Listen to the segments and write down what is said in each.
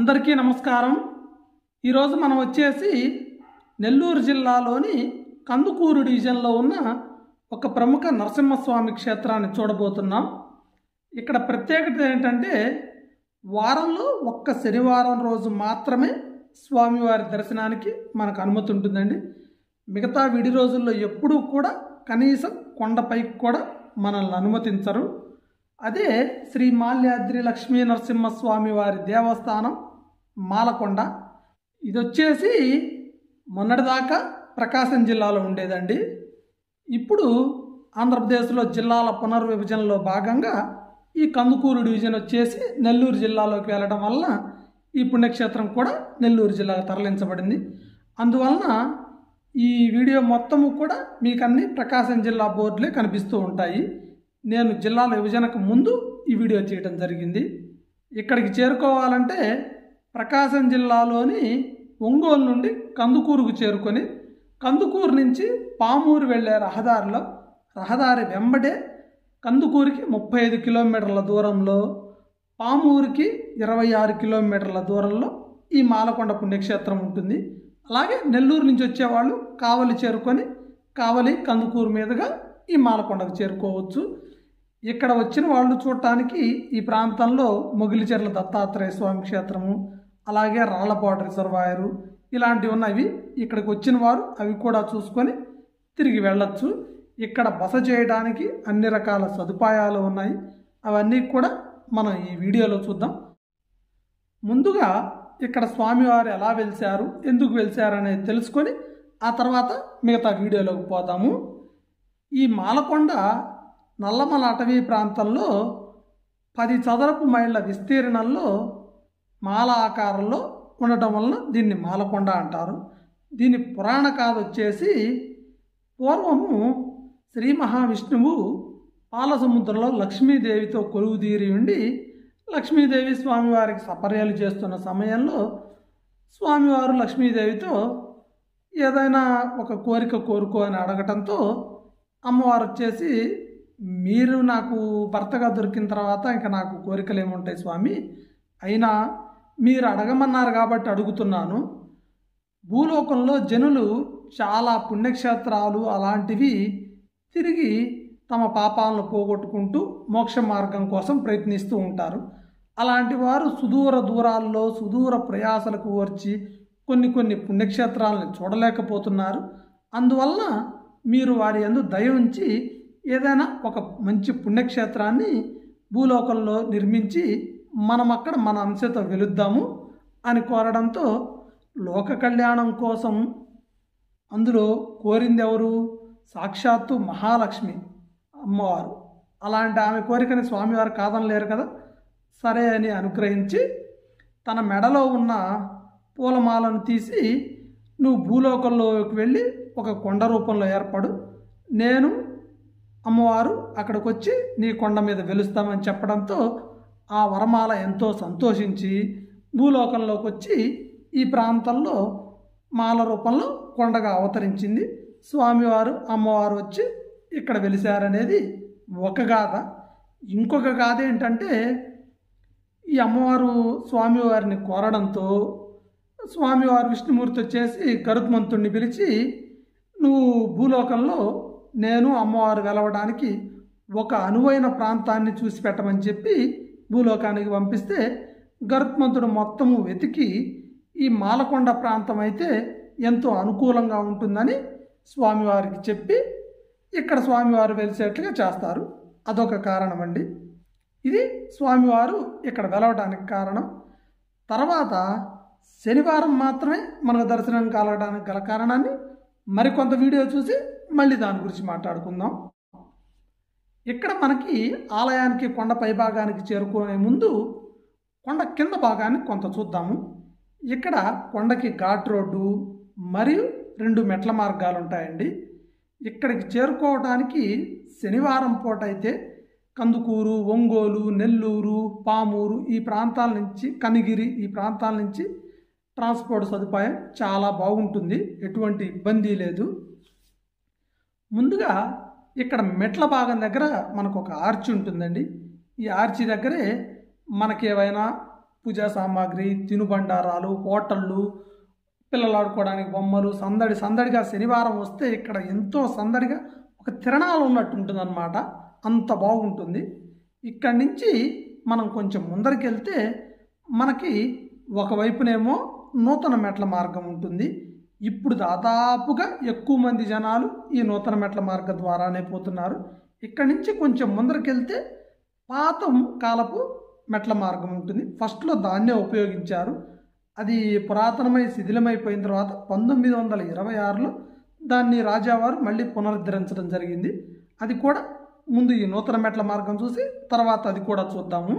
అందరికీ నమస్కారం ఈరోజు మనం వచ్చేసి నెల్లూరు జిల్లాలోని కందుకూరు డివిజన్లో ఉన్న ఒక ప్రముఖ నరసింహస్వామి క్షేత్రాన్ని చూడబోతున్నాం ఇక్కడ ప్రత్యేకత ఏంటంటే వారంలో ఒక్క శనివారం రోజు మాత్రమే స్వామివారి దర్శనానికి మనకు అనుమతి ఉంటుందండి మిగతా విడి రోజుల్లో ఎప్పుడూ కూడా కనీసం కొండపైకి కూడా మనల్ని అనుమతించరు అదే శ్రీ మాల్యాద్రి లక్ష్మీ నరసింహస్వామి వారి దేవస్థానం మాలకొండ ఇది వచ్చేసి మొన్నటిదాకా ప్రకాశం జిల్లాలో ఉండేదండి ఇప్పుడు ఆంధ్రప్రదేశ్లో జిల్లాల పునర్విభజనలో భాగంగా ఈ కందుకూరు డివిజన్ వచ్చేసి నెల్లూరు జిల్లాలోకి వెళ్ళడం వలన ఈ పుణ్యక్షేత్రం కూడా నెల్లూరు జిల్లాకు తరలించబడింది అందువలన ఈ వీడియో మొత్తము కూడా మీకు అన్ని ప్రకాశం జిల్లా బోర్డులే కనిపిస్తూ ఉంటాయి నేను జిల్లాల విభజనకు ముందు ఈ వీడియో చేయడం జరిగింది ఇక్కడికి చేరుకోవాలంటే ప్రకాశం జిల్లాలోని ఒంగోలు నుండి కందుకూరుకు చేరుకొని కందుకూరు నుంచి పామూరు వెళ్ళే రహదారిలో రహదారి వెంబడే కందుకూరుకి ముప్పై ఐదు కిలోమీటర్ల దూరంలో పామూరుకి ఇరవై ఆరు కిలోమీటర్ల దూరంలో ఈ మాలకొండ పుణ్యక్షేత్రం ఉంటుంది అలాగే నెల్లూరు నుంచి వచ్చేవాళ్ళు కావలి చేరుకొని కావలి కందుకూరు మీదుగా ఈ మాలకొండకు చేరుకోవచ్చు ఇక్కడ వచ్చిన వాళ్ళు చూడటానికి ఈ ప్రాంతంలో మొగిలిచెర్ల దత్తాత్రేయ స్వామి క్షేత్రము అలాగే రాళ్లపాడు రిజర్వాయరు ఇలాంటివి ఉన్నవి ఇక్కడికి వచ్చిన వారు అవి కూడా చూసుకొని తిరిగి వెళ్ళొచ్చు ఇక్కడ బస చేయడానికి అన్ని రకాల సదుపాయాలు ఉన్నాయి అవన్నీ కూడా మనం ఈ వీడియోలో చూద్దాం ముందుగా ఇక్కడ స్వామివారు ఎలా వెలిశారు ఎందుకు వెలిశారు అనేది తెలుసుకొని ఆ తర్వాత మిగతా వీడియోలోకి పోతాము ఈ మాలకొండ నల్లమల అటవీ ప్రాంతంలో పది చదరపు మైళ్ళ విస్తీర్ణంలో మాల ఆకారంలో ఉండటం వలన దీన్ని మాలకొండ అంటారు దీని పురాణ కథ వచ్చేసి పూర్వము శ్రీ మహావిష్ణువు పాలసముద్రంలో లక్ష్మీదేవితో కొలువుదీరి ఉండి లక్ష్మీదేవి స్వామివారికి సపర్యలు చేస్తున్న సమయంలో స్వామివారు లక్ష్మీదేవితో ఏదైనా ఒక కోరిక కోరుకో అని అడగటంతో అమ్మవారు వచ్చేసి మీరు నాకు భర్తగా దొరికిన తర్వాత ఇంకా నాకు కోరికలు ఏముంటాయి స్వామి అయినా మీరు అడగమన్నారు కాబట్టి అడుగుతున్నాను భూలోకంలో జనులు చాలా పుణ్యక్షేత్రాలు అలాంటివి తిరిగి తమ పాపాలను పోగొట్టుకుంటూ మోక్ష మార్గం కోసం ప్రయత్నిస్తూ ఉంటారు అలాంటి వారు సుదూర దూరాల్లో సుదూర ప్రయాసలకు వచ్చి కొన్ని కొన్ని పుణ్యక్షేత్రాలను చూడలేకపోతున్నారు అందువలన మీరు వారి ఎందు దయ ఉంచి ఏదైనా ఒక మంచి పుణ్యక్షేత్రాన్ని భూలోకంలో నిర్మించి మనం అక్కడ మన అంశతో వెలుద్దాము అని కోరడంతో లోక కళ్యాణం కోసం అందులో కోరింది ఎవరు సాక్షాత్తు మహాలక్ష్మి అమ్మవారు అలాంటి ఆమె కోరికని స్వామివారు కాదనలేరు కదా సరే అని అనుగ్రహించి తన మెడలో ఉన్న పూలమాలను తీసి నువ్వు భూలోకంలోకి వెళ్ళి ఒక కొండ రూపంలో ఏర్పడు నేను అమ్మవారు అక్కడికి వచ్చి నీ కొండ మీద వెలుస్తామని చెప్పడంతో ఆ వరమాల ఎంతో సంతోషించి భూలోకంలోకి వచ్చి ఈ ప్రాంతంలో మాల రూపంలో కొండగా అవతరించింది స్వామివారు అమ్మవారు వచ్చి ఇక్కడ వెలిశారనేది ఒక గాథ ఇంకొక గాథ ఏంటంటే ఈ అమ్మవారు స్వామివారిని కోరడంతో స్వామివారు విష్ణుమూర్తి వచ్చేసి గరుత్మంతుడిని పిలిచి నువ్వు భూలోకంలో నేను అమ్మవారు వెలవడానికి ఒక అనువైన ప్రాంతాన్ని చూసి పెట్టమని చెప్పి భూలోకానికి పంపిస్తే గరుత్మంతుడు మొత్తము వెతికి ఈ మాలకొండ ప్రాంతం అయితే ఎంతో అనుకూలంగా ఉంటుందని స్వామివారికి చెప్పి ఇక్కడ స్వామివారు వెలిసేట్లుగా చేస్తారు అదొక కారణం అండి ఇది స్వామివారు ఇక్కడ వెలవడానికి కారణం తర్వాత శనివారం మాత్రమే మనకు దర్శనం కలగడానికి గల కారణాన్ని మరికొంత వీడియో చూసి మళ్ళీ దాని గురించి మాట్లాడుకుందాం ఇక్కడ మనకి ఆలయానికి కొండ పై భాగానికి చేరుకునే ముందు కొండ కింద భాగాన్ని కొంత చూద్దాము ఇక్కడ కొండకి ఘాట్ రోడ్డు మరియు రెండు మెట్ల మార్గాలు ఉంటాయండి ఇక్కడికి చేరుకోవడానికి శనివారం పూట అయితే కందుకూరు ఒంగోలు నెల్లూరు పామూరు ఈ ప్రాంతాల నుంచి కనిగిరి ఈ ప్రాంతాల నుంచి ట్రాన్స్పోర్ట్ సదుపాయం చాలా బాగుంటుంది ఎటువంటి ఇబ్బంది లేదు ముందుగా ఇక్కడ మెట్ల భాగం దగ్గర మనకు ఒక ఆర్చి ఉంటుందండి ఈ ఆర్చి దగ్గరే మనకి ఏవైనా పూజా సామాగ్రి తినుబండారాలు హోటళ్ళు పిల్లలు ఆడుకోవడానికి బొమ్మలు సందడి సందడిగా శనివారం వస్తే ఇక్కడ ఎంతో సందడిగా ఒక తిరణాలు ఉన్నట్టు ఉంటుందన్నమాట అంత బాగుంటుంది ఇక్కడి నుంచి మనం కొంచెం ముందరికి వెళ్తే మనకి ఒకవైపునేమో నూతన మెట్ల మార్గం ఉంటుంది ఇప్పుడు దాదాపుగా ఎక్కువ మంది జనాలు ఈ నూతన మెట్ల మార్గం ద్వారానే పోతున్నారు ఇక్కడి నుంచి కొంచెం ముందరికి వెళ్తే పాత కాలపు మెట్ల మార్గం ఉంటుంది ఫస్ట్లో దాన్నే ఉపయోగించారు అది పురాతనమై శిథిలమైపోయిన తర్వాత పంతొమ్మిది వందల ఇరవై ఆరులో దాన్ని రాజావారు మళ్ళీ పునరుద్ధరించడం జరిగింది అది కూడా ముందు ఈ నూతన మెట్ల మార్గం చూసి తర్వాత అది కూడా చూద్దాము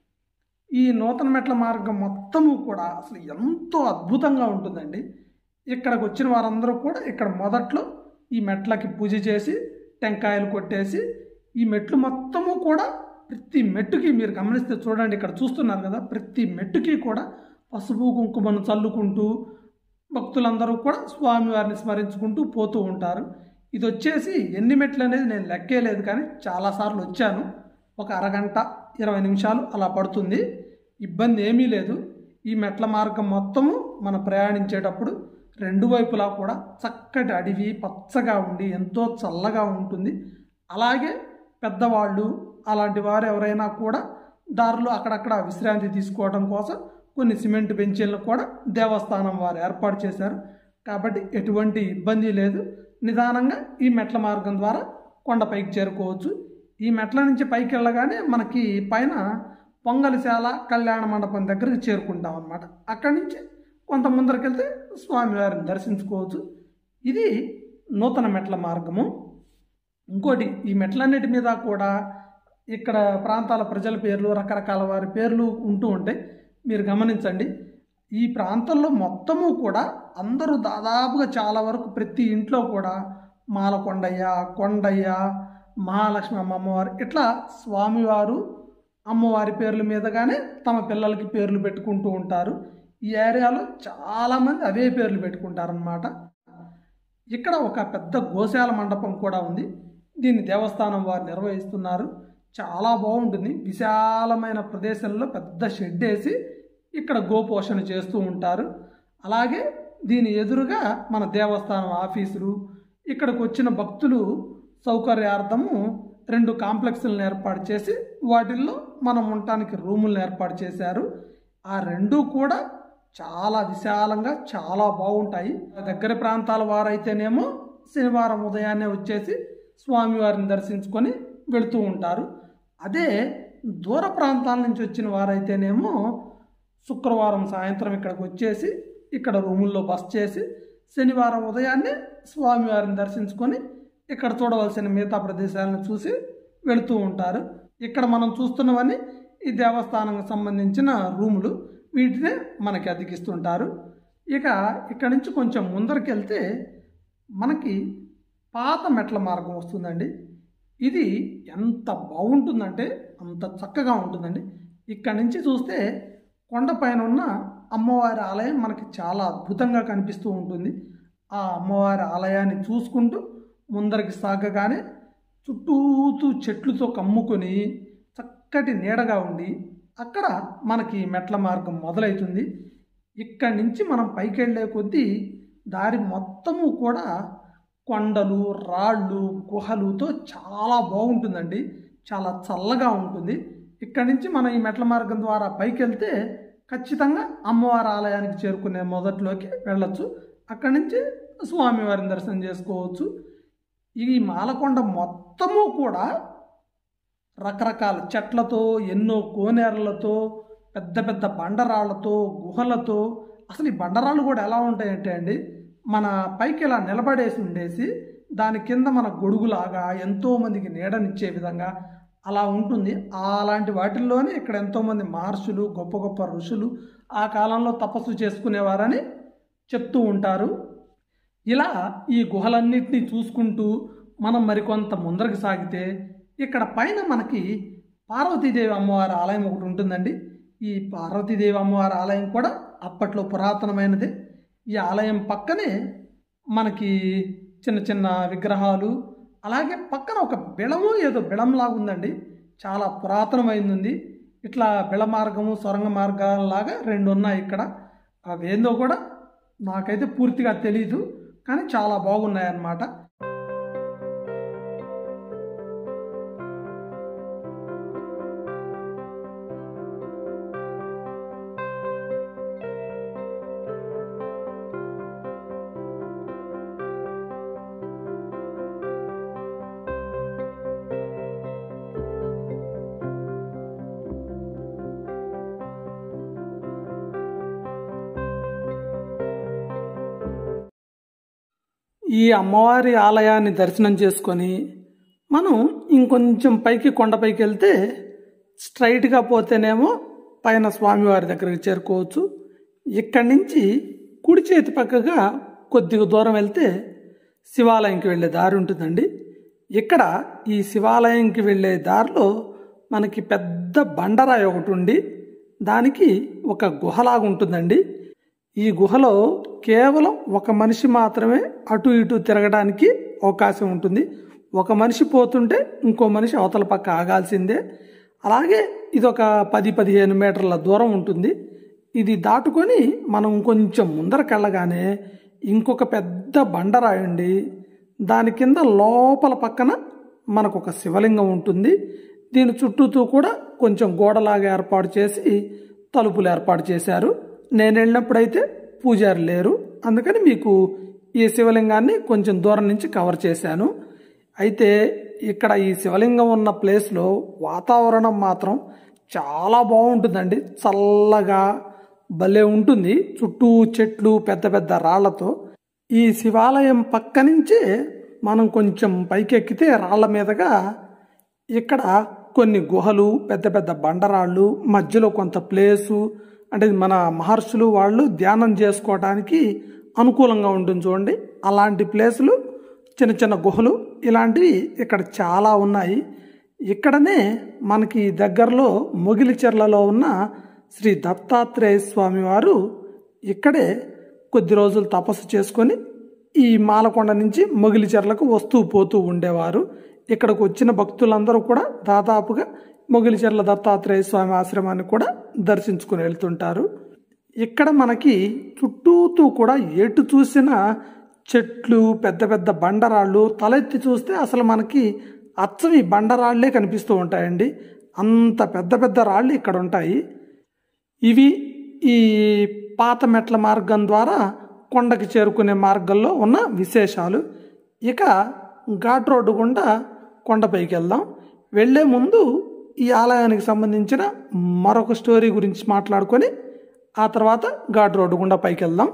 ఈ నూతన మెట్ల మార్గం మొత్తము కూడా అసలు ఎంతో అద్భుతంగా ఉంటుందండి ఇక్కడికి వచ్చిన వారందరూ కూడా ఇక్కడ మొదట్లో ఈ మెట్లకి పూజ చేసి టెంకాయలు కొట్టేసి ఈ మెట్లు మొత్తము కూడా ప్రతి మెట్టుకి మీరు గమనిస్తే చూడండి ఇక్కడ చూస్తున్నారు కదా ప్రతి మెట్టుకి కూడా పసుపు కుంకుమను చల్లుకుంటూ భక్తులందరూ కూడా స్వామివారిని స్మరించుకుంటూ పోతూ ఉంటారు ఇది వచ్చేసి ఎన్ని మెట్లు అనేది నేను లెక్కేలేదు కానీ చాలాసార్లు వచ్చాను ఒక అరగంట ఇరవై నిమిషాలు అలా పడుతుంది ఇబ్బంది ఏమీ లేదు ఈ మెట్ల మార్గం మొత్తము మనం ప్రయాణించేటప్పుడు రెండు వైపులా కూడా చక్కటి అడవి పచ్చగా ఉండి ఎంతో చల్లగా ఉంటుంది అలాగే పెద్దవాళ్ళు అలాంటి వారు ఎవరైనా కూడా దారిలో అక్కడక్కడ విశ్రాంతి తీసుకోవడం కోసం కొన్ని సిమెంట్ బెంచీలను కూడా దేవస్థానం వారు ఏర్పాటు చేశారు కాబట్టి ఎటువంటి ఇబ్బంది లేదు నిదానంగా ఈ మెట్ల మార్గం ద్వారా కొండపైకి చేరుకోవచ్చు ఈ మెట్ల నుంచి పైకి వెళ్ళగానే మనకి పైన పొంగలిశాల కళ్యాణ మండపం దగ్గరికి చేరుకుంటాం అనమాట అక్కడి నుంచి కొంత ముందరికెళ్తే స్వామివారిని దర్శించుకోవచ్చు ఇది నూతన మెట్ల మార్గము ఇంకోటి ఈ మెట్లన్నిటి మీద కూడా ఇక్కడ ప్రాంతాల ప్రజల పేర్లు రకరకాల వారి పేర్లు ఉంటూ ఉంటాయి మీరు గమనించండి ఈ ప్రాంతంలో మొత్తము కూడా అందరూ దాదాపుగా చాలా వరకు ప్రతి ఇంట్లో కూడా మాలకొండయ్య కొండయ్య మహాలక్ష్మి అమ్మవారు ఇట్లా స్వామివారు అమ్మవారి పేర్ల మీదగానే తమ పిల్లలకి పేర్లు పెట్టుకుంటూ ఉంటారు ఈ ఏరియాలో చాలామంది అవే పేర్లు పెట్టుకుంటారనమాట ఇక్కడ ఒక పెద్ద గోశాల మండపం కూడా ఉంది దీన్ని దేవస్థానం వారు నిర్వహిస్తున్నారు చాలా బాగుంటుంది విశాలమైన ప్రదేశంలో పెద్ద షెడ్ వేసి ఇక్కడ గోపోషణ చేస్తూ ఉంటారు అలాగే దీని ఎదురుగా మన దేవస్థానం ఆఫీసులు ఇక్కడికి వచ్చిన భక్తులు సౌకర్యార్థము రెండు కాంప్లెక్స్లను ఏర్పాటు చేసి వాటిల్లో మనం ఉండటానికి రూములను ఏర్పాటు చేశారు ఆ రెండు కూడా చాలా విశాలంగా చాలా బాగుంటాయి దగ్గర ప్రాంతాల వారైతేనేమో శనివారం ఉదయాన్నే వచ్చేసి స్వామివారిని దర్శించుకొని వెళుతూ ఉంటారు అదే దూర ప్రాంతాల నుంచి వచ్చిన వారైతేనేమో శుక్రవారం సాయంత్రం ఇక్కడికి వచ్చేసి ఇక్కడ రూముల్లో బస్ చేసి శనివారం ఉదయాన్నే స్వామివారిని దర్శించుకొని ఇక్కడ చూడవలసిన మిగతా ప్రదేశాలను చూసి వెళుతూ ఉంటారు ఇక్కడ మనం చూస్తున్నవన్నీ ఈ దేవస్థానానికి సంబంధించిన రూములు వీటినే మనకి అతికిస్తుంటారు ఇక ఇక్కడ నుంచి కొంచెం ముందరికి వెళ్తే మనకి పాత మెట్ల మార్గం వస్తుందండి ఇది ఎంత బాగుంటుందంటే అంత చక్కగా ఉంటుందండి ఇక్కడ నుంచి చూస్తే కొండపైన ఉన్న అమ్మవారి ఆలయం మనకి చాలా అద్భుతంగా కనిపిస్తూ ఉంటుంది ఆ అమ్మవారి ఆలయాన్ని చూసుకుంటూ ముందరికి సాగగానే చుట్టూతూ చెట్లతో కమ్ముకొని చక్కటి నీడగా ఉండి అక్కడ మనకి మెట్ల మార్గం మొదలవుతుంది ఇక్కడి నుంచి మనం పైకి వెళ్ళే కొద్దీ దారి మొత్తము కూడా కొండలు రాళ్ళు గుహలుతో చాలా బాగుంటుందండి చాలా చల్లగా ఉంటుంది ఇక్కడి నుంచి మనం ఈ మెట్ల మార్గం ద్వారా పైకి వెళ్తే ఖచ్చితంగా అమ్మవారి ఆలయానికి చేరుకునే మొదట్లోకి వెళ్ళొచ్చు అక్కడి నుంచి స్వామివారిని దర్శనం చేసుకోవచ్చు ఈ మాలకొండ మొత్తము కూడా రకరకాల చెట్లతో ఎన్నో కోనేరులతో పెద్ద పెద్ద బండరాళ్లతో గుహలతో అసలు ఈ బండరాళ్ళు కూడా ఎలా ఉంటాయంటే అండి మన పైకి ఇలా నిలబడేసి ఉండేసి దాని కింద మన గొడుగులాగా ఎంతోమందికి నీడనిచ్చే విధంగా అలా ఉంటుంది అలాంటి వాటిల్లోనే ఇక్కడ ఎంతోమంది మహర్షులు గొప్ప గొప్ప ఋషులు ఆ కాలంలో తపస్సు చేసుకునేవారని చెప్తూ ఉంటారు ఇలా ఈ గుహలన్నింటినీ చూసుకుంటూ మనం మరికొంత ముందరకు సాగితే ఇక్కడ పైన మనకి పార్వతీదేవి అమ్మవారి ఆలయం ఒకటి ఉంటుందండి ఈ పార్వతీదేవి అమ్మవారి ఆలయం కూడా అప్పట్లో పురాతనమైనదే ఈ ఆలయం పక్కనే మనకి చిన్న చిన్న విగ్రహాలు అలాగే పక్కన ఒక బిళము ఏదో బిళంలాగా ఉందండి చాలా పురాతనమైంది ఉంది ఇట్లా బిళ మార్గము సొరంగ మార్గాలలాగా రెండు ఉన్నాయి ఇక్కడ అవేందో కూడా నాకైతే పూర్తిగా తెలీదు కానీ చాలా బాగున్నాయి అన్నమాట ఈ అమ్మవారి ఆలయాన్ని దర్శనం చేసుకొని మనం ఇంకొంచెం పైకి కొండపైకి వెళ్తే స్ట్రైట్గా పోతేనేమో పైన స్వామివారి దగ్గరికి చేరుకోవచ్చు ఇక్కడి నుంచి కుడి చేతి పక్కగా కొద్దిగా దూరం వెళ్తే శివాలయంకి వెళ్ళే దారి ఉంటుందండి ఇక్కడ ఈ శివాలయంకి వెళ్ళే దారిలో మనకి పెద్ద బండరాయి ఒకటి ఉండి దానికి ఒక గుహలాగా ఉంటుందండి ఈ గుహలో కేవలం ఒక మనిషి మాత్రమే అటు ఇటు తిరగడానికి అవకాశం ఉంటుంది ఒక మనిషి పోతుంటే ఇంకో మనిషి అవతల పక్క ఆగాల్సిందే అలాగే ఇది ఒక పది పదిహేను మీటర్ల దూరం ఉంటుంది ఇది దాటుకొని మనం కొంచెం ముందరకెళ్ళగానే ఇంకొక పెద్ద బండరాయి ఉండి దాని కింద లోపల పక్కన మనకు ఒక శివలింగం ఉంటుంది దీని చుట్టూతూ కూడా కొంచెం గోడలాగా ఏర్పాటు చేసి తలుపులు ఏర్పాటు చేశారు నేను వెళ్ళినప్పుడైతే పూజారి లేరు అందుకని మీకు ఈ శివలింగాన్ని కొంచెం దూరం నుంచి కవర్ చేశాను అయితే ఇక్కడ ఈ శివలింగం ఉన్న ప్లేస్లో వాతావరణం మాత్రం చాలా బాగుంటుందండి చల్లగా భలే ఉంటుంది చుట్టూ చెట్లు పెద్ద పెద్ద రాళ్లతో ఈ శివాలయం పక్క నుంచే మనం కొంచెం పైకెక్కితే రాళ్ల మీదగా ఇక్కడ కొన్ని గుహలు పెద్ద పెద్ద బండరాళ్ళు మధ్యలో కొంత ప్లేసు అంటే మన మహర్షులు వాళ్ళు ధ్యానం చేసుకోవడానికి అనుకూలంగా ఉంటుంది చూడండి అలాంటి ప్లేసులు చిన్న చిన్న గుహలు ఇలాంటివి ఇక్కడ చాలా ఉన్నాయి ఇక్కడనే మనకి దగ్గరలో మొగిలిచెర్లలో ఉన్న శ్రీ దత్తాత్రేయ స్వామి వారు ఇక్కడే కొద్ది రోజులు తపస్సు చేసుకొని ఈ మాలకొండ నుంచి మొగిలిచెర్లకు వస్తూ పోతూ ఉండేవారు ఇక్కడికి వచ్చిన భక్తులందరూ కూడా దాదాపుగా మొగిలిచెర్ల దత్తాత్రేయ స్వామి ఆశ్రమాన్ని కూడా దర్శించుకుని వెళ్తుంటారు ఇక్కడ మనకి చుట్టూతూ కూడా ఎటు చూసినా చెట్లు పెద్ద పెద్ద బండరాళ్ళు తలెత్తి చూస్తే అసలు మనకి అచ్చం ఈ బండరాళ్లే కనిపిస్తూ ఉంటాయండి అంత పెద్ద పెద్ద రాళ్ళు ఇక్కడ ఉంటాయి ఇవి ఈ పాత మెట్ల మార్గం ద్వారా కొండకి చేరుకునే మార్గంలో ఉన్న విశేషాలు ఇక ఘాట్ రోడ్డు గుండా కొండపైకి వెళ్దాం వెళ్లే ముందు ఈ ఆలయానికి సంబంధించిన మరొక స్టోరీ గురించి మాట్లాడుకొని ఆ తర్వాత ఘాట్ రోడ్డు గుండా పైకి వెళ్దాం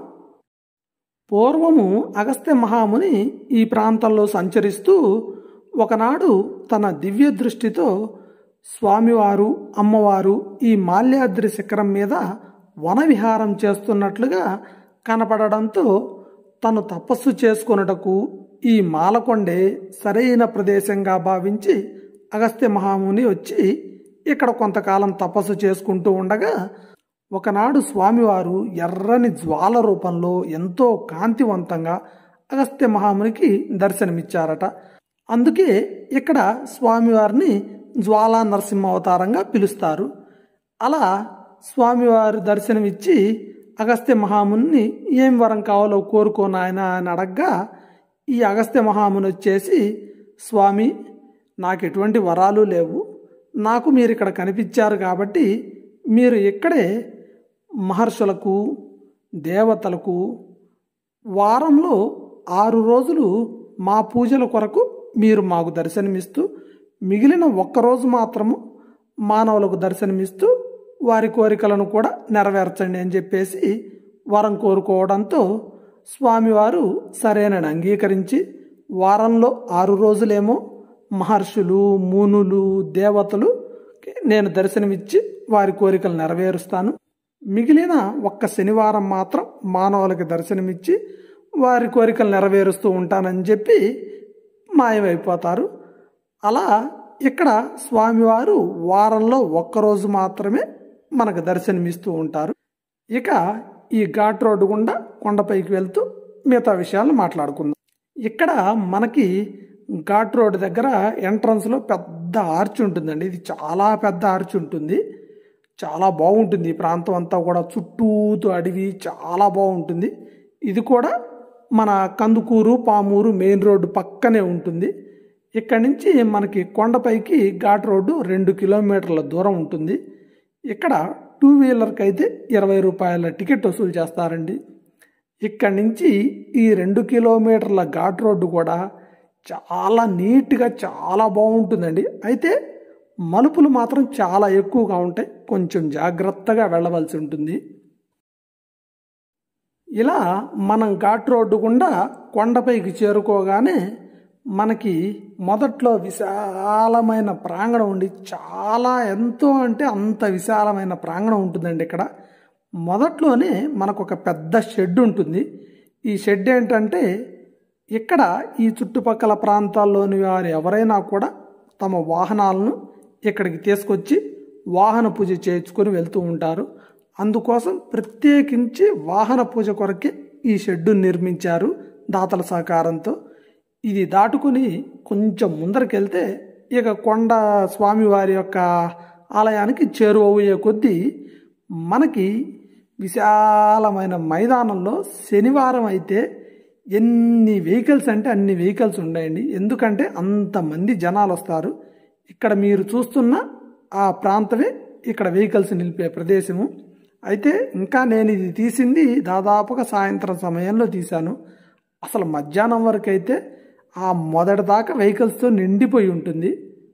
పూర్వము అగస్త్య మహాముని ఈ ప్రాంతంలో సంచరిస్తూ ఒకనాడు తన దివ్య దృష్టితో స్వామివారు అమ్మవారు ఈ మాల్యాద్రి శిఖరం మీద వనవిహారం చేస్తున్నట్లుగా కనపడడంతో తను తపస్సు చేసుకొనుటకు ఈ మాలకొండే సరైన ప్రదేశంగా భావించి అగస్త్య మహాముని వచ్చి ఇక్కడ కొంతకాలం తపస్సు చేసుకుంటూ ఉండగా ఒకనాడు స్వామివారు ఎర్రని జ్వాల రూపంలో ఎంతో కాంతివంతంగా అగస్త్య మహామునికి దర్శనమిచ్చారట అందుకే ఇక్కడ స్వామివారిని జ్వాలా నరసింహ అవతారంగా పిలుస్తారు అలా స్వామివారు దర్శనమిచ్చి అగస్త్య మహాముని ఏం వరం కావాలో కోరుకో నాయన అని అడగ్గా ఈ అగస్త్య మహాముని వచ్చేసి స్వామి నాకు ఎటువంటి వరాలు లేవు నాకు మీరు ఇక్కడ కనిపించారు కాబట్టి మీరు ఇక్కడే మహర్షులకు దేవతలకు వారంలో ఆరు రోజులు మా పూజల కొరకు మీరు మాకు దర్శనమిస్తూ మిగిలిన ఒక్కరోజు మాత్రము మానవులకు దర్శనమిస్తూ వారి కోరికలను కూడా నెరవేర్చండి అని చెప్పేసి వరం కోరుకోవడంతో స్వామివారు సరేనని అంగీకరించి వారంలో ఆరు రోజులేమో మహర్షులు మునులు దేవతలు నేను దర్శనమిచ్చి వారి కోరికలు నెరవేరుస్తాను మిగిలిన ఒక్క శనివారం మాత్రం మానవులకి దర్శనమిచ్చి వారి కోరికలు నెరవేరుస్తూ ఉంటానని చెప్పి మాయమైపోతారు అలా ఇక్కడ స్వామివారు వారంలో ఒక్కరోజు మాత్రమే మనకు దర్శనమిస్తూ ఉంటారు ఇక ఈ ఘాట్ రోడ్డు గుండా కొండపైకి వెళ్తూ మిగతా విషయాలు మాట్లాడుకుందాం ఇక్కడ మనకి ఘాట్ రోడ్ దగ్గర ఎంట్రన్స్లో పెద్ద ఆర్చ్ ఉంటుందండి ఇది చాలా పెద్ద ఆర్చ్ ఉంటుంది చాలా బాగుంటుంది ఈ ప్రాంతం అంతా కూడా చుట్టూతో అడవి చాలా బాగుంటుంది ఇది కూడా మన కందుకూరు పామూరు మెయిన్ రోడ్డు పక్కనే ఉంటుంది ఇక్కడి నుంచి మనకి కొండపైకి ఘాట్ రోడ్డు రెండు కిలోమీటర్ల దూరం ఉంటుంది ఇక్కడ టూ వీలర్కి అయితే ఇరవై రూపాయల టికెట్ వసూలు చేస్తారండి ఇక్కడి నుంచి ఈ రెండు కిలోమీటర్ల ఘాట్ రోడ్డు కూడా చాలా నీట్గా చాలా బాగుంటుందండి అయితే మలుపులు మాత్రం చాలా ఎక్కువగా ఉంటాయి కొంచెం జాగ్రత్తగా వెళ్ళవలసి ఉంటుంది ఇలా మనం ఘాట్ రోడ్డు గుండా కొండపైకి చేరుకోగానే మనకి మొదట్లో విశాలమైన ప్రాంగణం ఉండి చాలా ఎంతో అంటే అంత విశాలమైన ప్రాంగణం ఉంటుందండి ఇక్కడ మొదట్లోనే మనకు ఒక పెద్ద షెడ్ ఉంటుంది ఈ షెడ్ ఏంటంటే ఇక్కడ ఈ చుట్టుపక్కల ప్రాంతాల్లోని వారు ఎవరైనా కూడా తమ వాహనాలను ఇక్కడికి తీసుకొచ్చి వాహన పూజ చేయించుకొని వెళ్తూ ఉంటారు అందుకోసం ప్రత్యేకించి వాహన పూజ కొరకే ఈ షెడ్డు నిర్మించారు దాతల సహకారంతో ఇది దాటుకుని కొంచెం ముందరికెళ్తే ఇక కొండ స్వామివారి యొక్క ఆలయానికి చేరువయ్యే కొద్దీ మనకి విశాలమైన మైదానంలో శనివారం అయితే ఎన్ని వెహికల్స్ అంటే అన్ని వెహికల్స్ ఉన్నాయండి ఎందుకంటే అంతమంది జనాలు వస్తారు ఇక్కడ మీరు చూస్తున్న ఆ ప్రాంతమే ఇక్కడ వెహికల్స్ నిలిపే ప్రదేశము అయితే ఇంకా నేను ఇది తీసింది దాదాపుగా సాయంత్రం సమయంలో తీశాను అసలు మధ్యాహ్నం వరకు అయితే ఆ మొదటి దాకా వెహికల్స్తో నిండిపోయి ఉంటుంది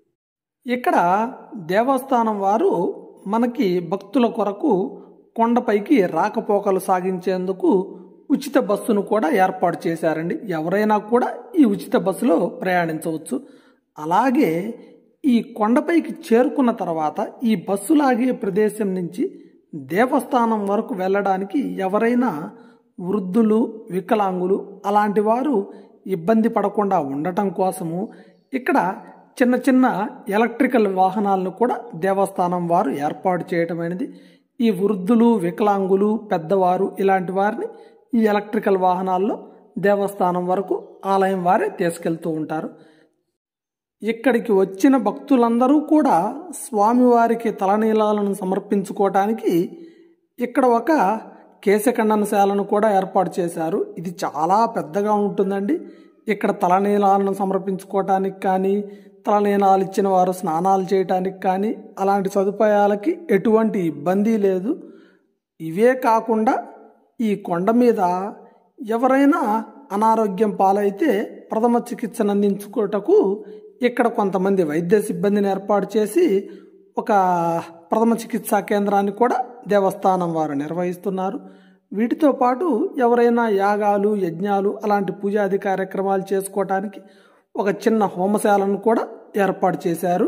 ఇక్కడ దేవస్థానం వారు మనకి భక్తుల కొరకు కొండపైకి రాకపోకలు సాగించేందుకు ఉచిత బస్సును కూడా ఏర్పాటు చేశారండి ఎవరైనా కూడా ఈ ఉచిత బస్సులో ప్రయాణించవచ్చు అలాగే ఈ కొండపైకి చేరుకున్న తర్వాత ఈ బస్సు లాగే ప్రదేశం నుంచి దేవస్థానం వరకు వెళ్ళడానికి ఎవరైనా వృద్ధులు వికలాంగులు అలాంటి వారు ఇబ్బంది పడకుండా ఉండటం కోసము ఇక్కడ చిన్న చిన్న ఎలక్ట్రికల్ వాహనాలను కూడా దేవస్థానం వారు ఏర్పాటు చేయటం అనేది ఈ వృద్ధులు వికలాంగులు పెద్దవారు ఇలాంటి వారిని ఈ ఎలక్ట్రికల్ వాహనాల్లో దేవస్థానం వరకు ఆలయం వారే తీసుకెళ్తూ ఉంటారు ఇక్కడికి వచ్చిన భక్తులందరూ కూడా స్వామివారికి తలనీలాలను సమర్పించుకోవటానికి ఇక్కడ ఒక కేశఖండనశాలను కూడా ఏర్పాటు చేశారు ఇది చాలా పెద్దగా ఉంటుందండి ఇక్కడ తలనీలాలను సమర్పించుకోవటానికి కానీ తలనీలాలు ఇచ్చిన వారు స్నానాలు చేయటానికి కానీ అలాంటి సదుపాయాలకి ఎటువంటి ఇబ్బంది లేదు ఇవే కాకుండా ఈ కొండ మీద ఎవరైనా అనారోగ్యం పాలైతే ప్రథమ చికిత్సను అందించుకోటకు ఇక్కడ కొంతమంది వైద్య సిబ్బందిని ఏర్పాటు చేసి ఒక ప్రథమ చికిత్సా కేంద్రాన్ని కూడా దేవస్థానం వారు నిర్వహిస్తున్నారు వీటితో పాటు ఎవరైనా యాగాలు యజ్ఞాలు అలాంటి పూజాది కార్యక్రమాలు చేసుకోవటానికి ఒక చిన్న హోమశాలను కూడా ఏర్పాటు చేశారు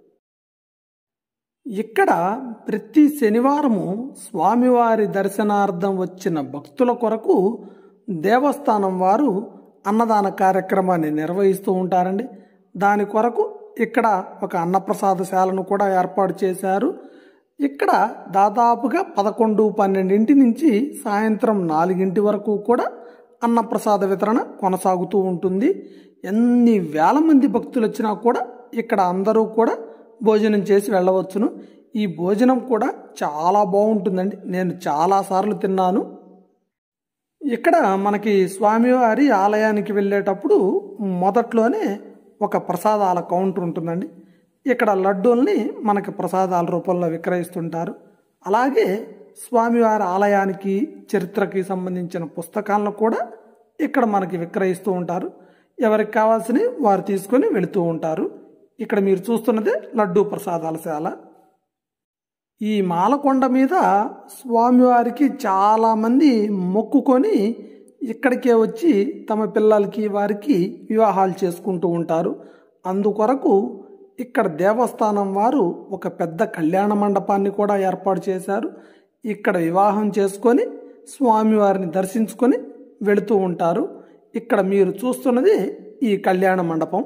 ఇక్కడ ప్రతి శనివారము స్వామివారి దర్శనార్థం వచ్చిన భక్తుల కొరకు దేవస్థానం వారు అన్నదాన కార్యక్రమాన్ని నిర్వహిస్తూ ఉంటారండి దాని కొరకు ఇక్కడ ఒక అన్నప్రసాదశాలను కూడా ఏర్పాటు చేశారు ఇక్కడ దాదాపుగా పదకొండు పన్నెండింటి నుంచి సాయంత్రం నాలుగింటి వరకు కూడా అన్నప్రసాద వితరణ కొనసాగుతూ ఉంటుంది ఎన్ని వేల మంది భక్తులు వచ్చినా కూడా ఇక్కడ అందరూ కూడా భోజనం చేసి వెళ్ళవచ్చును ఈ భోజనం కూడా చాలా బాగుంటుందండి నేను చాలాసార్లు తిన్నాను ఇక్కడ మనకి స్వామివారి ఆలయానికి వెళ్ళేటప్పుడు మొదట్లోనే ఒక ప్రసాదాల కౌంటర్ ఉంటుందండి ఇక్కడ లడ్డూల్ని మనకి ప్రసాదాల రూపంలో విక్రయిస్తుంటారు అలాగే స్వామివారి ఆలయానికి చరిత్రకి సంబంధించిన పుస్తకాలను కూడా ఇక్కడ మనకి విక్రయిస్తూ ఉంటారు ఎవరికి కావాల్సినవి వారు తీసుకొని వెళుతూ ఉంటారు ఇక్కడ మీరు చూస్తున్నదే లడ్డూ ప్రసాదాల శాల ఈ మాలకొండ మీద స్వామివారికి చాలామంది మొక్కుకొని ఇక్కడికే వచ్చి తమ పిల్లలకి వారికి వివాహాలు చేసుకుంటూ ఉంటారు అందుకొరకు ఇక్కడ దేవస్థానం వారు ఒక పెద్ద కళ్యాణ మండపాన్ని కూడా ఏర్పాటు చేశారు ఇక్కడ వివాహం చేసుకొని స్వామివారిని దర్శించుకొని వెళుతూ ఉంటారు ఇక్కడ మీరు చూస్తున్నది ఈ కళ్యాణ మండపం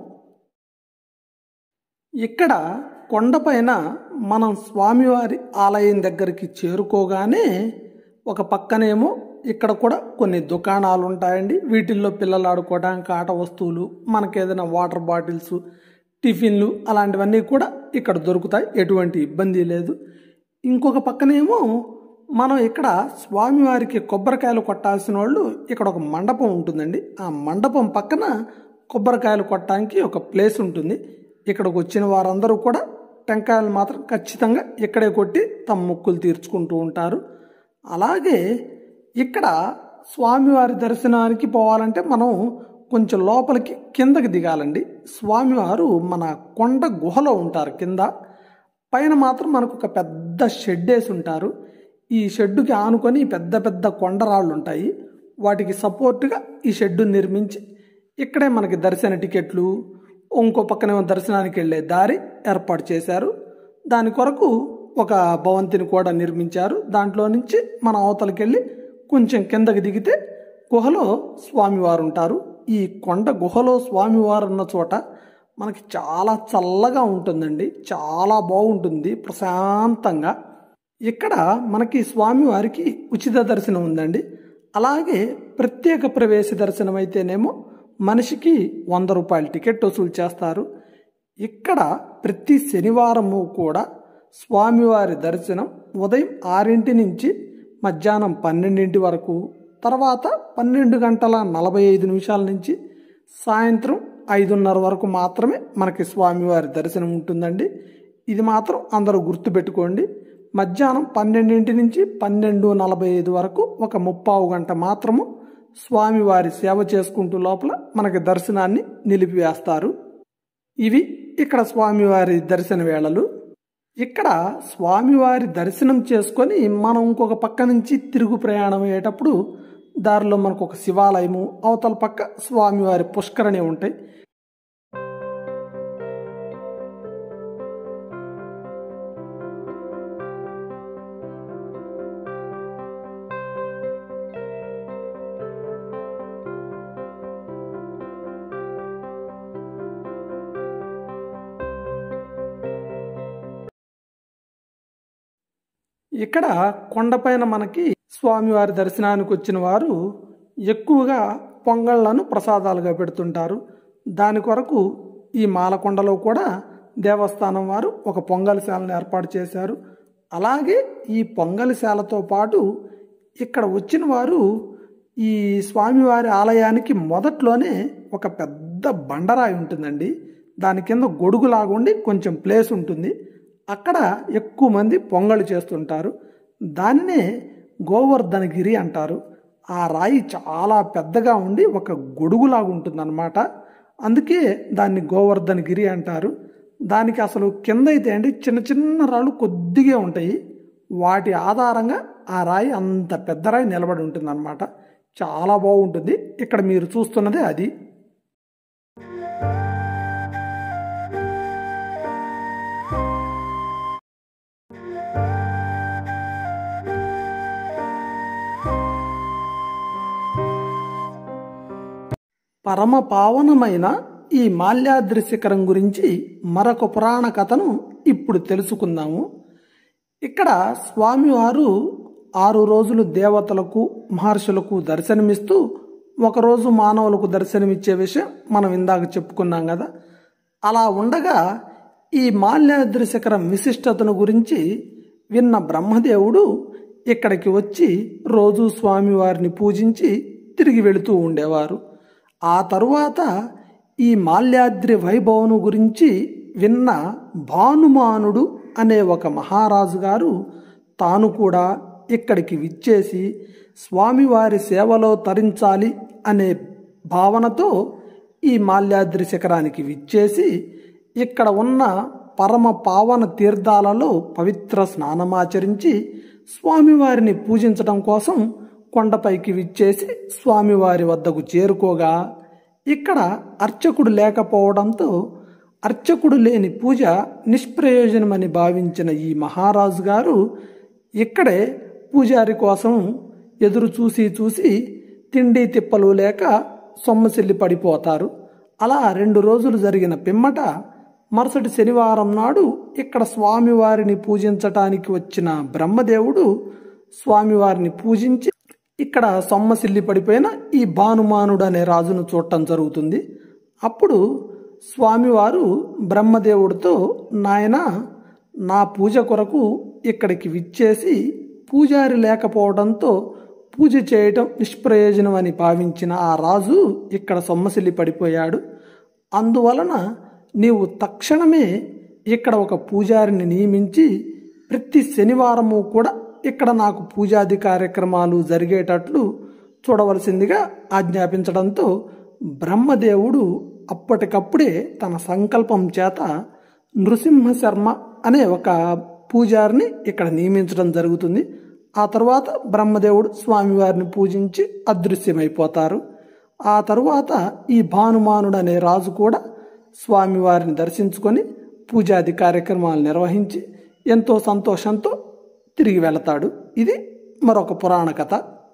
ఇక్కడ కొండపైన మనం స్వామివారి ఆలయం దగ్గరికి చేరుకోగానే ఒక పక్కనేమో ఇక్కడ కూడా కొన్ని దుకాణాలు ఉంటాయండి వీటిల్లో పిల్లలు ఆడుకోవడానికి ఆట వస్తువులు మనకేదైనా వాటర్ బాటిల్స్ టిఫిన్లు అలాంటివన్నీ కూడా ఇక్కడ దొరుకుతాయి ఎటువంటి ఇబ్బంది లేదు ఇంకొక పక్కనేమో మనం ఇక్కడ స్వామివారికి కొబ్బరికాయలు కొట్టాల్సిన వాళ్ళు ఇక్కడ ఒక మండపం ఉంటుందండి ఆ మండపం పక్కన కొబ్బరికాయలు కొట్టడానికి ఒక ప్లేస్ ఉంటుంది ఇక్కడికి వచ్చిన వారందరూ కూడా టెంకాయలు మాత్రం ఖచ్చితంగా ఇక్కడే కొట్టి తమ మొక్కులు తీర్చుకుంటూ ఉంటారు అలాగే ఇక్కడ స్వామివారి దర్శనానికి పోవాలంటే మనం కొంచెం లోపలికి కిందకి దిగాలండి స్వామివారు మన కొండ గుహలో ఉంటారు కింద పైన మాత్రం మనకు ఒక పెద్ద షెడ్ వేసి ఉంటారు ఈ షెడ్డుకి ఆనుకొని పెద్ద పెద్ద కొండరాళ్ళు ఉంటాయి వాటికి సపోర్ట్గా ఈ షెడ్డు నిర్మించి ఇక్కడే మనకి దర్శన టికెట్లు ఇంకో పక్కనేమో దర్శనానికి వెళ్ళే దారి ఏర్పాటు చేశారు దాని కొరకు ఒక భవంతిని కూడా నిర్మించారు దాంట్లో నుంచి మన అవతలకి వెళ్ళి కొంచెం కిందకి దిగితే గుహలో స్వామివారు ఉంటారు ఈ కొండ గుహలో స్వామివారు ఉన్న చోట మనకి చాలా చల్లగా ఉంటుందండి చాలా బాగుంటుంది ప్రశాంతంగా ఇక్కడ మనకి స్వామివారికి ఉచిత దర్శనం ఉందండి అలాగే ప్రత్యేక ప్రవేశ దర్శనం అయితేనేమో మనిషికి వంద రూపాయల టికెట్ వసూలు చేస్తారు ఇక్కడ ప్రతి శనివారము కూడా స్వామివారి దర్శనం ఉదయం ఆరింటి నుంచి మధ్యాహ్నం పన్నెండింటి వరకు తర్వాత పన్నెండు గంటల నలభై ఐదు నిమిషాల నుంచి సాయంత్రం ఐదున్నర వరకు మాత్రమే మనకి స్వామివారి దర్శనం ఉంటుందండి ఇది మాత్రం అందరూ గుర్తుపెట్టుకోండి మధ్యాహ్నం పన్నెండింటి నుంచి పన్నెండు నలభై ఐదు వరకు ఒక ముప్పావు గంట మాత్రము స్వామివారి సేవ చేసుకుంటూ లోపల మనకి దర్శనాన్ని నిలిపివేస్తారు ఇవి ఇక్కడ స్వామివారి దర్శన వేళలు ఇక్కడ స్వామివారి దర్శనం చేసుకొని మనం ఇంకొక పక్క నుంచి తిరుగు ప్రయాణం అయ్యేటప్పుడు దారిలో మనకు ఒక శివాలయము అవతల పక్క స్వామివారి పుష్కరణి ఉంటాయి ఇక్కడ కొండపైన మనకి స్వామివారి దర్శనానికి వచ్చిన వారు ఎక్కువగా పొంగళ్లను ప్రసాదాలుగా పెడుతుంటారు దాని కొరకు ఈ మాలకొండలో కూడా దేవస్థానం వారు ఒక పొంగలిశాలను ఏర్పాటు చేశారు అలాగే ఈ పొంగలిశాలతో పాటు ఇక్కడ వచ్చిన వారు ఈ స్వామివారి ఆలయానికి మొదట్లోనే ఒక పెద్ద బండరాయి ఉంటుందండి దాని కింద గొడుగులాగా ఉండి కొంచెం ప్లేస్ ఉంటుంది అక్కడ ఎక్కువ మంది పొంగలు చేస్తుంటారు దాన్నే గోవర్ధనగిరి అంటారు ఆ రాయి చాలా పెద్దగా ఉండి ఒక గొడుగులాగా ఉంటుందన్నమాట అందుకే దాన్ని గోవర్ధనగిరి అంటారు దానికి అసలు కింద అయితే అండి చిన్న చిన్న రాళ్ళు కొద్దిగా ఉంటాయి వాటి ఆధారంగా ఆ రాయి అంత పెద్ద రాయి నిలబడి ఉంటుంది చాలా బాగుంటుంది ఇక్కడ మీరు చూస్తున్నదే అది పరమ పావనమైన ఈ మాల్యాద్రి శిఖరం గురించి మరొక పురాణ కథను ఇప్పుడు తెలుసుకుందాము ఇక్కడ స్వామివారు ఆరు రోజులు దేవతలకు మహర్షులకు దర్శనమిస్తూ ఒకరోజు మానవులకు దర్శనమిచ్చే విషయం మనం ఇందాక చెప్పుకున్నాం కదా అలా ఉండగా ఈ మాల్యాద్రి శిఖరం విశిష్టతను గురించి విన్న బ్రహ్మదేవుడు ఇక్కడికి వచ్చి రోజు స్వామివారిని పూజించి తిరిగి వెళుతూ ఉండేవారు ఆ తరువాత ఈ మాల్యాద్రి వైభవను గురించి విన్న భానుమానుడు అనే ఒక మహారాజు గారు తాను కూడా ఇక్కడికి విచ్చేసి స్వామివారి సేవలో తరించాలి అనే భావనతో ఈ మాల్యాద్రి శిఖరానికి విచ్చేసి ఇక్కడ ఉన్న పరమ పావన తీర్థాలలో పవిత్ర స్నానమాచరించి స్వామివారిని పూజించడం కోసం కొండపైకి విచ్చేసి స్వామివారి వద్దకు చేరుకోగా ఇక్కడ అర్చకుడు లేకపోవడంతో అర్చకుడు లేని పూజ నిష్ప్రయోజనమని భావించిన ఈ మహారాజు గారు ఇక్కడే పూజారి కోసం ఎదురు చూసి చూసి తిండి తిప్పలు లేక సొమ్మసిల్లి పడిపోతారు అలా రెండు రోజులు జరిగిన పిమ్మట మరుసటి శనివారం నాడు ఇక్కడ స్వామివారిని పూజించటానికి వచ్చిన బ్రహ్మదేవుడు స్వామివారిని పూజించి ఇక్కడ సొమ్మసిల్లి పడిపోయిన ఈ భానుమానుడు అనే రాజును చూడటం జరుగుతుంది అప్పుడు స్వామివారు బ్రహ్మదేవుడితో నాయన నా పూజ కొరకు ఇక్కడికి విచ్చేసి పూజారి లేకపోవడంతో పూజ చేయటం నిష్ప్రయోజనం అని భావించిన ఆ రాజు ఇక్కడ సొమ్మసిల్లి పడిపోయాడు అందువలన నీవు తక్షణమే ఇక్కడ ఒక పూజారిని నియమించి ప్రతి శనివారము కూడా ఇక్కడ నాకు పూజాది కార్యక్రమాలు జరిగేటట్లు చూడవలసిందిగా ఆజ్ఞాపించడంతో బ్రహ్మదేవుడు అప్పటికప్పుడే తన సంకల్పం చేత నృసింహ శర్మ అనే ఒక పూజారిని ఇక్కడ నియమించడం జరుగుతుంది ఆ తర్వాత బ్రహ్మదేవుడు స్వామివారిని పూజించి అదృశ్యమైపోతారు ఆ తరువాత ఈ భానుమానుడు అనే రాజు కూడా స్వామివారిని దర్శించుకొని పూజాది కార్యక్రమాలు నిర్వహించి ఎంతో సంతోషంతో తిరిగి వెళతాడు ఇది మరొక పురాణ కథ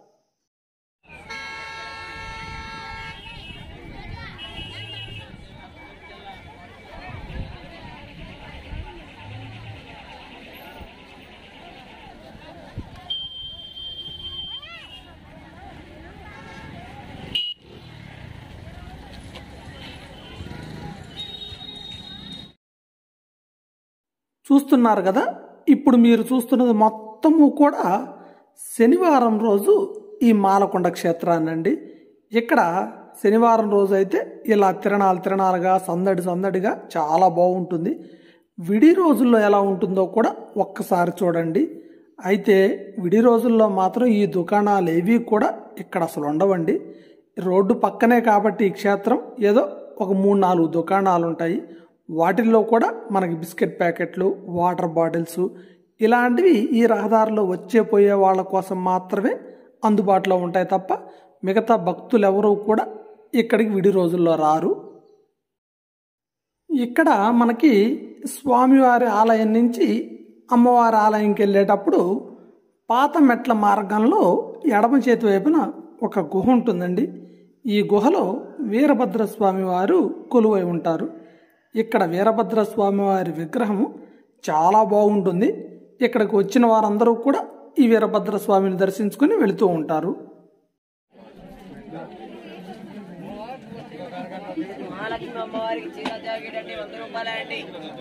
చూస్తున్నారు కదా ఇప్పుడు మీరు చూస్తున్నది మొత్తము కూడా శనివారం రోజు ఈ మాలకొండ క్షేత్రాన్నండి ఇక్కడ శనివారం రోజు అయితే ఇలా తిరణాలు తిరణాలుగా సందడి సందడిగా చాలా బాగుంటుంది విడి రోజుల్లో ఎలా ఉంటుందో కూడా ఒక్కసారి చూడండి అయితే విడి రోజుల్లో మాత్రం ఈ దుకాణాలు ఏవి కూడా ఇక్కడ అసలు ఉండవండి రోడ్డు పక్కనే కాబట్టి ఈ క్షేత్రం ఏదో ఒక మూడు నాలుగు దుకాణాలు ఉంటాయి వాటిల్లో కూడా మనకి బిస్కెట్ ప్యాకెట్లు వాటర్ బాటిల్స్ ఇలాంటివి ఈ రహదారిలో వచ్చే పోయే వాళ్ళ కోసం మాత్రమే అందుబాటులో ఉంటాయి తప్ప మిగతా భక్తులు ఎవరూ కూడా ఇక్కడికి విడి రోజుల్లో రారు ఇక్కడ మనకి స్వామివారి ఆలయం నుంచి అమ్మవారి ఆలయంకి వెళ్ళేటప్పుడు పాత మెట్ల మార్గంలో ఎడమ చేతి వైపున ఒక గుహ ఉంటుందండి ఈ గుహలో వీరభద్ర స్వామి వారు కొలువై ఉంటారు ఇక్కడ వీరభద్ర స్వామి వారి విగ్రహం చాలా బాగుంటుంది ఇక్కడికి వచ్చిన వారందరూ కూడా ఈ వీరభద్ర స్వామిని దర్శించుకుని వెళుతూ ఉంటారు మహాలక్ష్మి అమ్మవారికి చీర జాకెట్ అండి వంద రూపాయలే అండి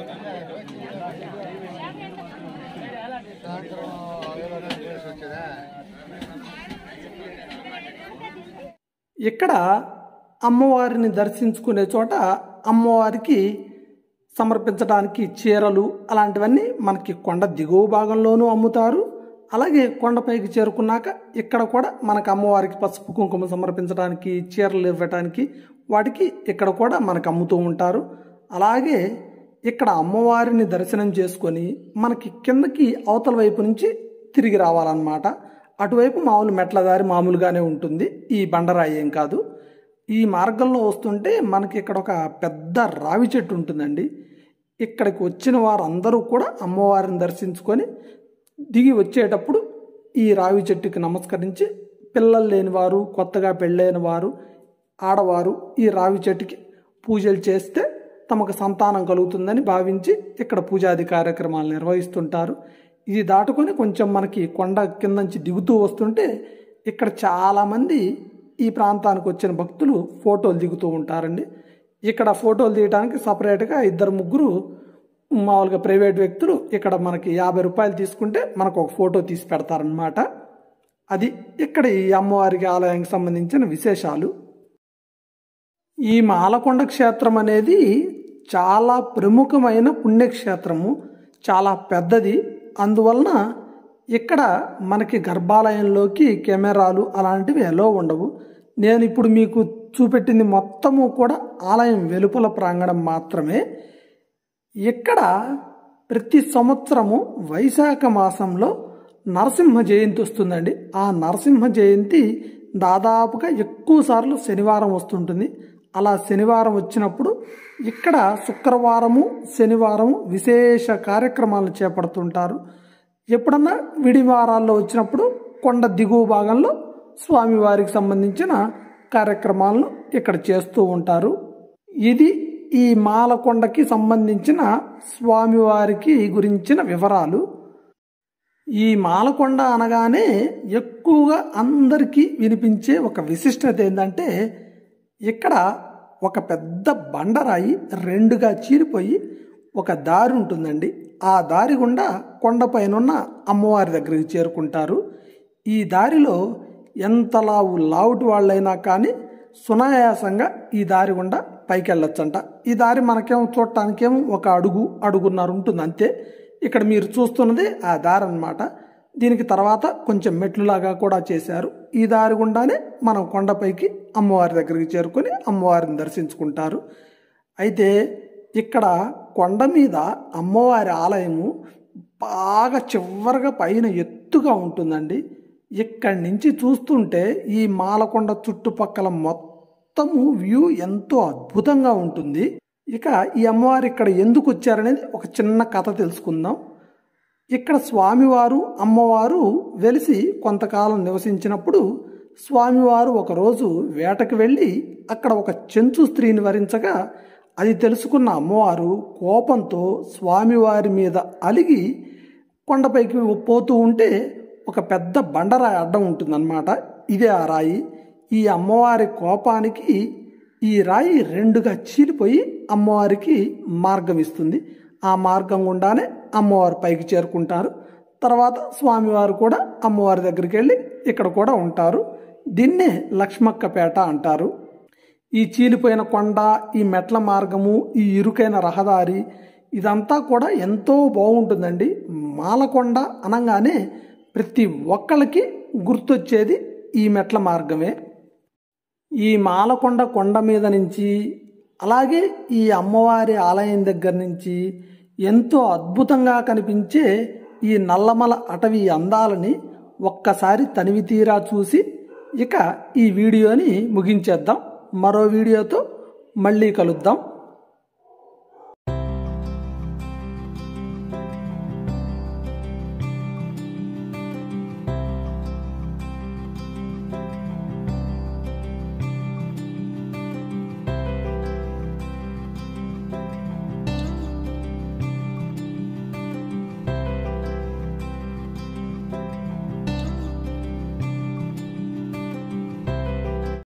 ఇక్కడ అమ్మవారిని దర్శించుకునే చోట అమ్మవారికి సమర్పించడానికి చీరలు అలాంటివన్నీ మనకి కొండ దిగువ భాగంలోనూ అమ్ముతారు అలాగే కొండపైకి చేరుకున్నాక ఇక్కడ కూడా మనకు అమ్మవారికి పసుపు కుంకుమ సమర్పించడానికి చీరలు ఇవ్వటానికి వాటికి ఇక్కడ కూడా మనకు అమ్ముతూ ఉంటారు అలాగే ఇక్కడ అమ్మవారిని దర్శనం చేసుకొని మనకి కిందకి అవతల వైపు నుంచి తిరిగి రావాలన్నమాట అటువైపు మామూలు మెట్ల దారి మామూలుగానే ఉంటుంది ఈ బండరాయి ఏం కాదు ఈ మార్గంలో వస్తుంటే మనకి ఇక్కడ ఒక పెద్ద రావి చెట్టు ఉంటుందండి ఇక్కడికి వచ్చిన వారందరూ కూడా అమ్మవారిని దర్శించుకొని దిగి వచ్చేటప్పుడు ఈ రావి చెట్టుకి నమస్కరించి పిల్లలు లేని వారు కొత్తగా పెళ్ళైన వారు ఆడవారు ఈ రావి చెట్టుకి పూజలు చేస్తే తమకు సంతానం కలుగుతుందని భావించి ఇక్కడ పూజాది కార్యక్రమాలు నిర్వహిస్తుంటారు ఇది దాటుకొని కొంచెం మనకి కొండ కింద నుంచి దిగుతూ వస్తుంటే ఇక్కడ చాలామంది ఈ ప్రాంతానికి వచ్చిన భక్తులు ఫోటోలు దిగుతూ ఉంటారండి ఇక్కడ ఫోటోలు తీయడానికి సపరేట్గా ఇద్దరు ముగ్గురు మామూలుగా ప్రైవేట్ వ్యక్తులు ఇక్కడ మనకి యాభై రూపాయలు తీసుకుంటే మనకు ఒక ఫోటో తీసి పెడతారనమాట అది ఇక్కడ ఈ అమ్మవారికి ఆలయానికి సంబంధించిన విశేషాలు ఈ మాలకొండ క్షేత్రం అనేది చాలా ప్రముఖమైన పుణ్యక్షేత్రము చాలా పెద్దది అందువలన ఇక్కడ మనకి గర్భాలయంలోకి కెమెరాలు అలాంటివి ఎలా ఉండవు నేను ఇప్పుడు మీకు చూపెట్టింది మొత్తము కూడా ఆలయం వెలుపల ప్రాంగణం మాత్రమే ఇక్కడ ప్రతి సంవత్సరము వైశాఖ మాసంలో నరసింహ జయంతి వస్తుందండి ఆ నరసింహ జయంతి దాదాపుగా ఎక్కువ సార్లు శనివారం వస్తుంటుంది అలా శనివారం వచ్చినప్పుడు ఇక్కడ శుక్రవారము శనివారము విశేష కార్యక్రమాలను చేపడుతుంటారు ఎప్పుడన్నా విడివారాల్లో వచ్చినప్పుడు కొండ దిగువ భాగంలో స్వామివారికి సంబంధించిన కార్యక్రమాలను ఇక్కడ చేస్తూ ఉంటారు ఇది ఈ మాలకొండకి సంబంధించిన స్వామివారికి గురించిన వివరాలు ఈ మాలకొండ అనగానే ఎక్కువగా అందరికీ వినిపించే ఒక విశిష్టత ఏంటంటే ఇక్కడ ఒక పెద్ద బండరాయి రెండుగా చీరిపోయి ఒక దారి ఉంటుందండి ఆ దారి గుండా కొండపైనున్న అమ్మవారి దగ్గరికి చేరుకుంటారు ఈ దారిలో ఎంత లావు లావుటి వాళ్ళైనా కానీ సునాయాసంగా ఈ దారి గుండా పైకి వెళ్ళొచ్చంట ఈ దారి మనకేమో చూడటానికేమో ఒక అడుగు అడుగున్నర ఉంటుంది అంతే ఇక్కడ మీరు చూస్తున్నది ఆ దారి అన్నమాట దీనికి తర్వాత కొంచెం మెట్లులాగా కూడా చేశారు ఈ దారి గుండానే మనం కొండపైకి అమ్మవారి దగ్గరికి చేరుకొని అమ్మవారిని దర్శించుకుంటారు అయితే ఇక్కడ కొండ మీద అమ్మవారి ఆలయము బాగా చివరగా పైన ఎత్తుగా ఉంటుందండి ఇక్కడి నుంచి చూస్తుంటే ఈ మాలకొండ చుట్టుపక్కల మొత్తము వ్యూ ఎంతో అద్భుతంగా ఉంటుంది ఇక ఈ అమ్మవారు ఇక్కడ ఎందుకు వచ్చారనేది ఒక చిన్న కథ తెలుసుకుందాం ఇక్కడ స్వామివారు అమ్మవారు వెలిసి కొంతకాలం నివసించినప్పుడు స్వామివారు ఒకరోజు వేటకు వెళ్ళి అక్కడ ఒక చెంచు స్త్రీని వరించగా అది తెలుసుకున్న అమ్మవారు కోపంతో స్వామివారి మీద అలిగి కొండపైకి పోతూ ఉంటే ఒక పెద్ద బండరాయి అడ్డం ఉంటుందన్నమాట ఇదే ఆ రాయి ఈ అమ్మవారి కోపానికి ఈ రాయి రెండుగా చీలిపోయి అమ్మవారికి మార్గం ఇస్తుంది ఆ మార్గం గుండానే అమ్మవారు పైకి చేరుకుంటారు తర్వాత స్వామివారు కూడా అమ్మవారి దగ్గరికి వెళ్ళి ఇక్కడ కూడా ఉంటారు దీన్నే లక్ష్మక్కపేట అంటారు ఈ చీలిపోయిన కొండ ఈ మెట్ల మార్గము ఈ ఇరుకైన రహదారి ఇదంతా కూడా ఎంతో బాగుంటుందండి మాలకొండ అనగానే ప్రతి ఒక్కళ్ళకి గుర్తొచ్చేది ఈ మెట్ల మార్గమే ఈ మాలకొండ కొండ మీద నుంచి అలాగే ఈ అమ్మవారి ఆలయం దగ్గర నుంచి ఎంతో అద్భుతంగా కనిపించే ఈ నల్లమల అటవీ అందాలని ఒక్కసారి తనివి తీరా చూసి ఇక ఈ వీడియోని ముగించేద్దాం మరో వీడియోతో మళ్ళీ కలుద్దాం